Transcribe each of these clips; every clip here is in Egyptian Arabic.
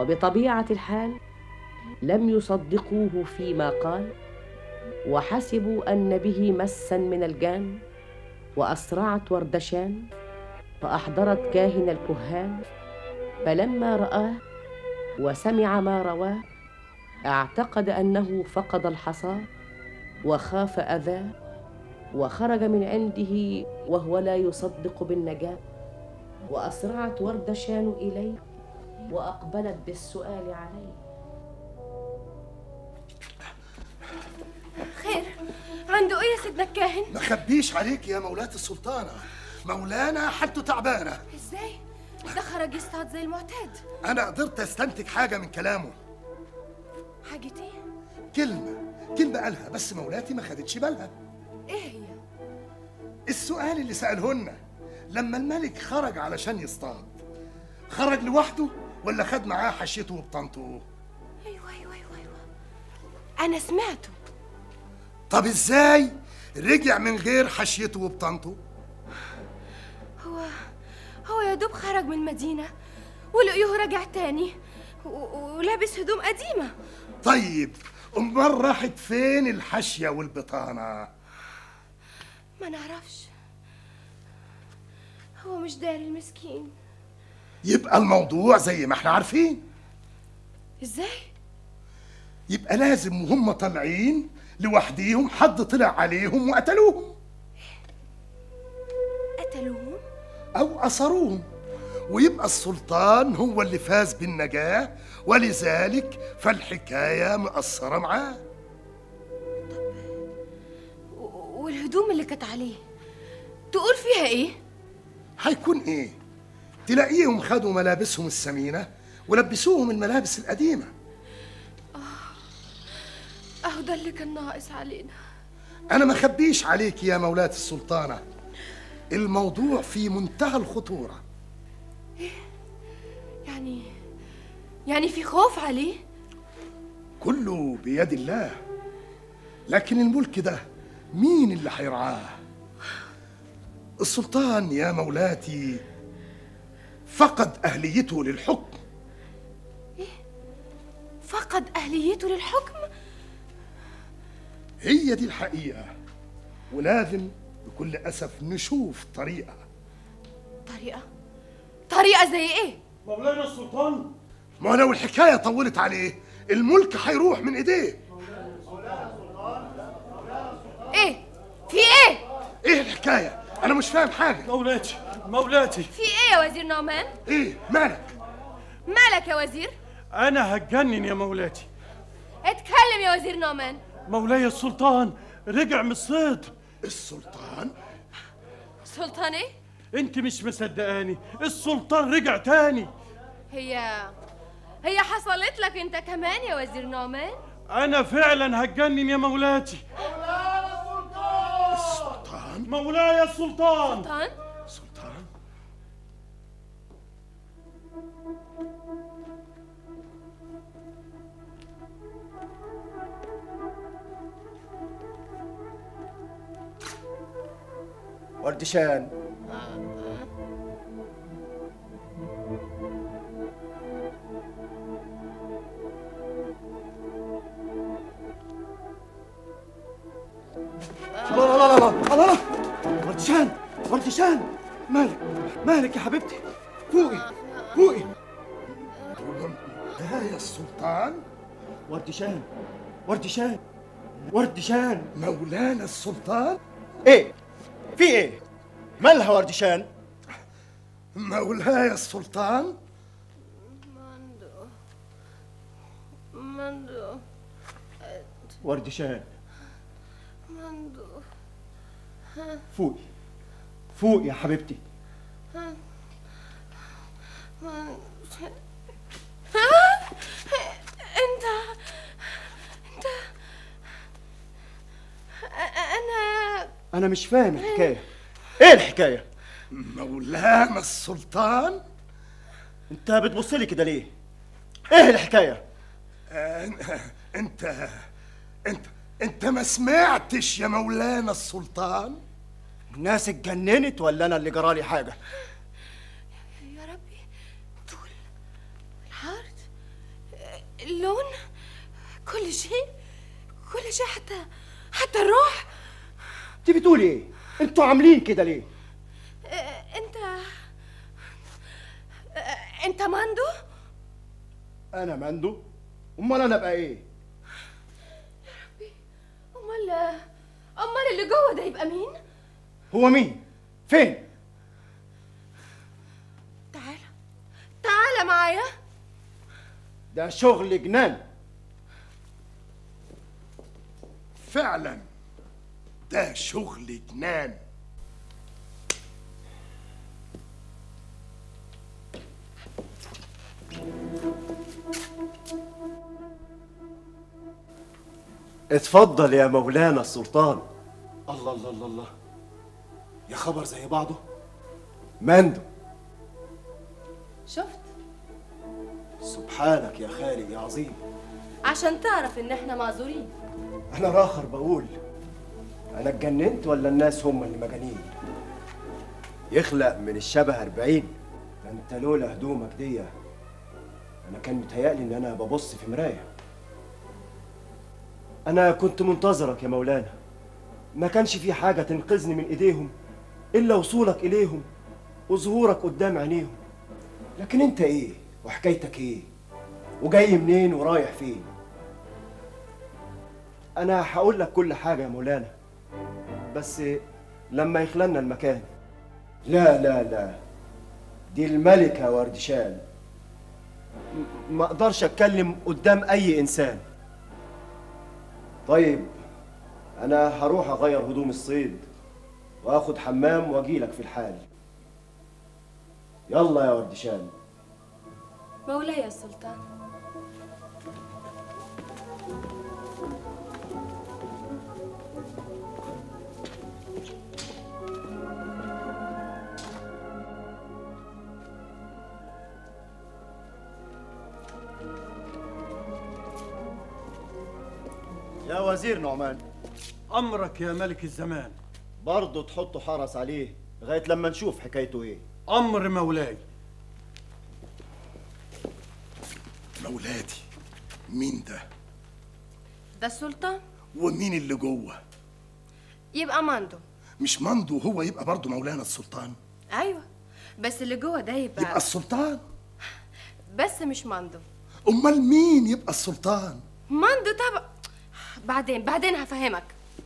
وبطبيعة الحال لم يصدقوه فيما قال وحسبوا أن به مسا من الجان وأسرعت وردشان فأحضرت كاهن الكهان فلما رآه وسمع ما رواه اعتقد أنه فقد الحصى وخاف أذاه وخرج من عنده وهو لا يصدق بالنجاة وأسرعت وردشان إليه وأقبلت بالسؤال عليه خير عنده ايه يا سيدنا الكاهن ما خبيش عليك يا مولاة السلطانة مولانا حالته تعبانة ازاي ده خرج يصطاد زي المعتاد أنا قدرت أستنتج حاجة من كلامه حاجة ايه كلمة كلمة قالها بس مولاتي ما خدتش بالها ايه هي السؤال اللي سألهن لما الملك خرج علشان يصطاد خرج لوحده ولا خد معاه حشيته وبطنته ايوه ايوه ايوه ايوه انا سمعته طب ازاي رجع من غير حشيته وبطنته هو هو يا دوب خرج من المدينة ولقيه رجع تاني و- ولابس هدوم قديمة طيب امال راحت فين الحشية والبطانة ما نعرفش هو مش داري المسكين يبقى الموضوع زي ما احنا عارفين ازاي يبقى لازم وهم طالعين لوحديهم حد طلع عليهم وقتلوهم قتلوهم أو أسروهم ويبقى السلطان هو اللي فاز بالنجاة ولذلك فالحكاية مقصرة معاه و- والهدوم اللي كانت عليه تقول فيها ايه هيكون إيه؟ تلاقيهم خدوا ملابسهم الثمينة ولبسوهم الملابس القديمة اهو ده اللي كان ناقص علينا أنا ما خبيش عليك يا مولاة السلطانة الموضوع في منتهى الخطورة يعني يعني في خوف عليه كله بيد الله لكن الملك ده مين اللي هيرعاه السلطان يا مولاتي فقد أهليته للحكم فقد اهليته للحكم هي دي الحقيقة ولازم بكل أسف نشوف طريقة طريقة طريقة زي ايه مولانا السلطان ما لو الحكاية طولت عليه الملك هيروح من إيديه ايه في ايه إيه الحكاية؟ أنا مش فاهم حاجة مولاتي مولاتي في ايه يا وزير نعمان إيه مالك؟ مالك يا وزير انا هتجنن يا مولاتي اتكلم يا وزير نعمان مولاي السلطان رجع من الصيد السلطان؟ سلطان ايه انت مش مصدقاني السلطان رجع تاني هي هي حصلت لك انت كمان يا وزير نعمان انا فعلا هتجنن يا مولاتي السلطان؟ مولاي السلطان سلطان السلطان؟ وردشان لا لا لا لا لا لا لا وردشان وردشان مالك مالك يا حبيبتي فوقي فوقي ده يا السلطان وردشان وردشان وردشان مولانا السلطان ايه في ايه مالها وردشان مولاي السلطان مندو وردشان مندو فوقي فوقي يا حبيبتي انت انت أ- انا انا مش فاهم الحكايه ايه الحكايه مولانا السلطان انت بتبص لي كده ليه ايه الحكايه انت انت انت ما سمعتش يا مولانا السلطان الناس اتجننت ولا انا اللي جرالي حاجه يا ربي طول العرض اللون كل شيء كل شيء حتى حتى الروح انت بتقولي ايه انتوا عاملين كده ليه آه، انت آه، انت ماندو انا مندو امال انا ابقى ايه امال امال اللي جوه ده يبقى مين هو مين فين تعال تعال معايا ده شغل جنان فعلا ده شغل جنان اتفضل يا مولانا السلطان الله الله الله الله يا خبر زي بعضه مندو شفت سبحانك يا خالق يا عظيم عشان تعرف ان احنا معذورين انا راخر بقول انا اتجننت ولا الناس هم اللي مجانين يخلق من الشبه أربعين ده انت لولا هدومك دي انا كان متهيألي ان انا ببص في مراية انا كنت منتظرك يا مولانا ما كانش في حاجة تنقذني من ايديهم الا وصولك اليهم وظهورك قدام عينيهم لكن انت ايه وحكايتك ايه وجاي منين ورايح فين انا هقول لك كل حاجه يا مولانا بس لما يخلنا المكان لا لا لا دي الملكه وردشان م- ما اقدرش اتكلم قدام اي انسان طيب انا هروح اغير هدوم الصيد واخد حمام واجيلك في الحال يلا يا وردشان مولاي السلطان يا وزير نعمان امرك يا ملك الزمان برضه تحطوا حرس عليه لغايه لما نشوف حكايته ايه امر مولاي مولاتي مين ده ده السلطان ومين اللي جوه يبقى ماندو مش مندو هو يبقى برضه مولانا السلطان ايوه بس اللي جوه ده يبقى, يبقى السلطان بس مش ماندو امال مين يبقى السلطان ماندو طبعا بعدين بعدين هفهمك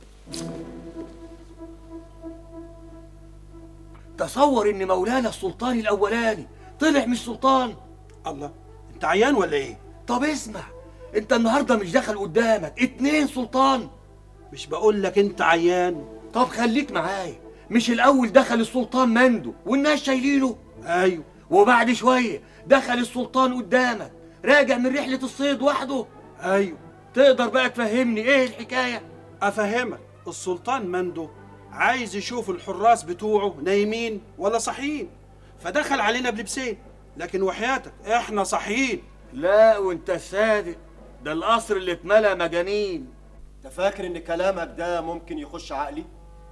تصور ان مولانا السلطان الاولاني طلع مش سلطان الله انت عيان ولا ايه طب اسمع انت النهارده مش دخل قدامك اتنين سلطان مش بقول لك انت عيان طب خليك معايا مش الاول دخل السلطان مندو والناس شايلينه ايوه وبعد شويه دخل السلطان قدامك راجع من رحله الصيد وحده ايوه تقدر بقى تفهمني ايه الحكايه افهمك السلطان مندو عايز يشوف الحراس بتوعه نايمين ولا صاحيين فدخل علينا بلبسين لكن وحياتك احنا صاحيين لا وانت صادق ده القصر اللي اتملى مجانين انت فاكر ان كلامك ده ممكن يخش عقلي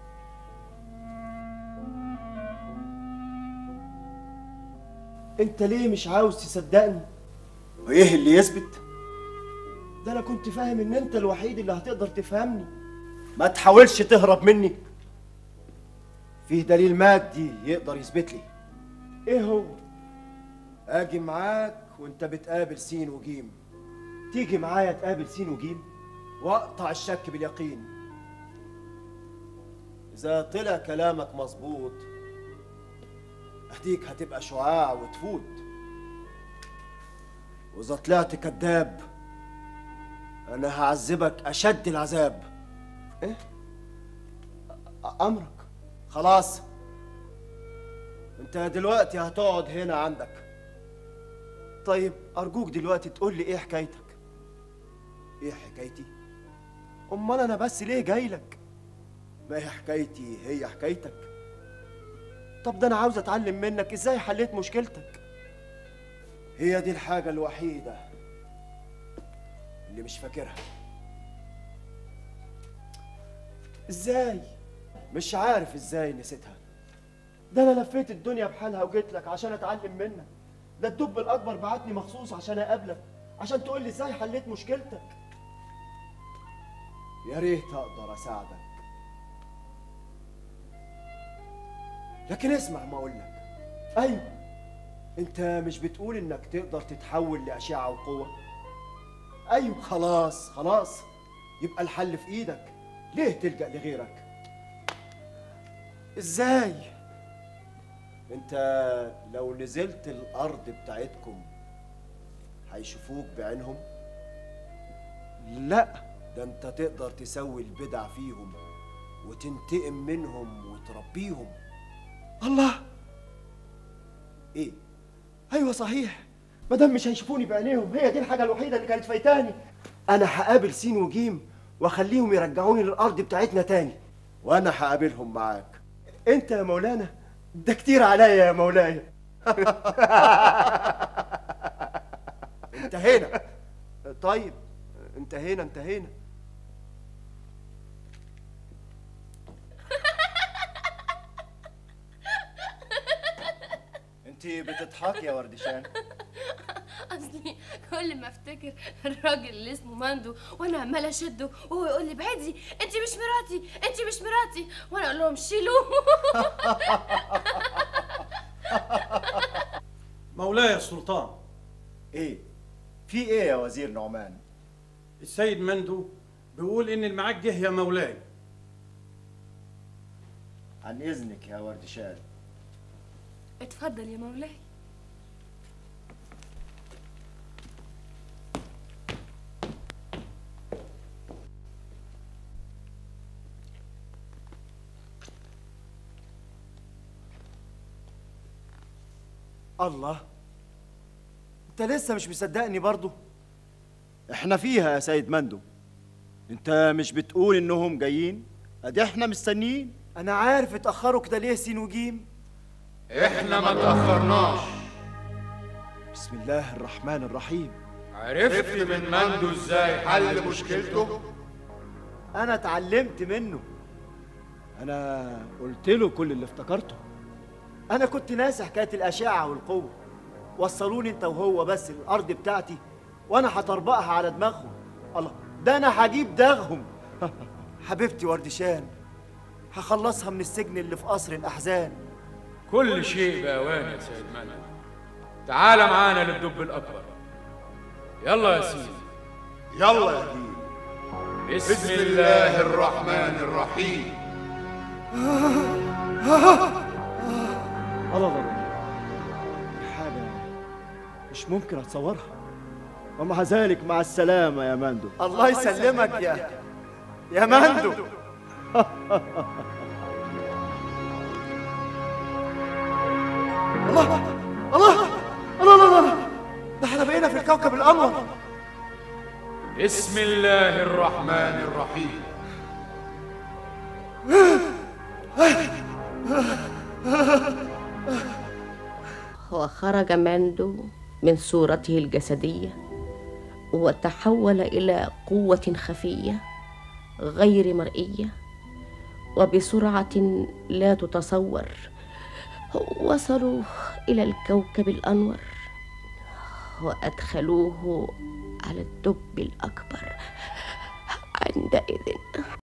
انت ليه مش عاوز تصدقني وايه اللي يثبت ده انا كنت فاهم ان انت الوحيد اللي هتقدر تفهمني ما تحاولش تهرب مني فيه دليل مادي يقدر يثبت لي ايه هو اجي معاك وانت بتقابل سين وجيم تيجي معايا تقابل سين وجيم واقطع الشك باليقين اذا طلع كلامك مظبوط اهديك هتبقى شعاع وتفوت واذا طلعت كذاب انا هعذبك اشد العذاب ايه أ- امرك خلاص انت دلوقتي هتقعد هنا عندك طيب ارجوك دلوقتي تقول لي ايه حكايتك ايه حكايتي امال انا بس ليه جاي لك ما هي حكايتي هي حكايتك طب ده انا عاوز اتعلم منك ازاي حليت مشكلتك هي دي الحاجة الوحيدة اللي مش فاكرها ازاي مش عارف ازاي نسيتها ده انا لفيت الدنيا بحالها وجيت لك عشان اتعلم منك ده الدب الاكبر بعتني مخصوص عشان اقابلك عشان تقول لي ازاي حليت مشكلتك يا ريت اقدر اساعدك لكن اسمع ما اقول لك ايوه انت مش بتقول انك تقدر تتحول لاشعه وقوه ايوه خلاص خلاص يبقى الحل في ايدك ليه تلجا لغيرك ازاي انت لو نزلت الارض بتاعتكم هيشوفوك بعينهم لا ده انت تقدر تسوي البدع فيهم وتنتقم منهم وتربيهم الله ايه ايوه صحيح ما دام مش هيشوفوني بعينيهم هي دي الحاجه الوحيده اللي كانت فايتاني انا هقابل سين وجيم واخليهم يرجعوني للارض بتاعتنا تاني وانا هقابلهم معاك انت يا مولانا ده كتير عليا يا مولاي انتهينا طيب انتهينا انتهينا انت بتضحكي يا وردشان اصلي كل ما افتكر الراجل اللي اسمه ماندو وانا عماله اشده وهو يقول لي بعدي انت مش مراتي انت مش مراتي وانا اقول لهم شيلوه مولاي السلطان ايه في ايه يا وزير نعمان السيد مندو بيقول ان المعاد جه يا مولاي عن اذنك يا وردشان اتفضل يا مولاي الله انت لسه مش مصدقني برضو احنا فيها يا سيد مندو انت مش بتقول انهم جايين ادي احنا مستنيين انا عارف اتاخروا كده ليه سين وجيم احنا ما تأخرناش بسم الله الرحمن الرحيم عرفت من مندو ازاي حل مشكلته انا اتعلمت منه انا قلت له كل اللي افتكرته انا كنت ناسي حكايه الاشعه والقوه وصلوني انت وهو بس الارض بتاعتي وانا هطربقها على دماغهم الله ده انا هجيب داغهم حبيبتي وردشان هخلصها من السجن اللي في قصر الاحزان كل شيء بأوان يا سيد مندو تعال معانا للدب الأكبر يلا يا سيدي يلا يا دين بسم, بسم الله الرحمن الرحيم الله الله حاجة مش ممكن اتصورها ومع ذلك مع السلامة يا مندو الله يسلمك يا يا مندو الله الله الله الله الله ده احنا بقينا في الكوكب الأنور بسم الله الرحمن الرحمن الرحيم وخرج ماندو من صورته الجسديه وتحول الى قوه خفيه غير مرئيه وبسرعه لا تتصور وصلوا الى الكوكب الانور وادخلوه على الدب الاكبر عندئذ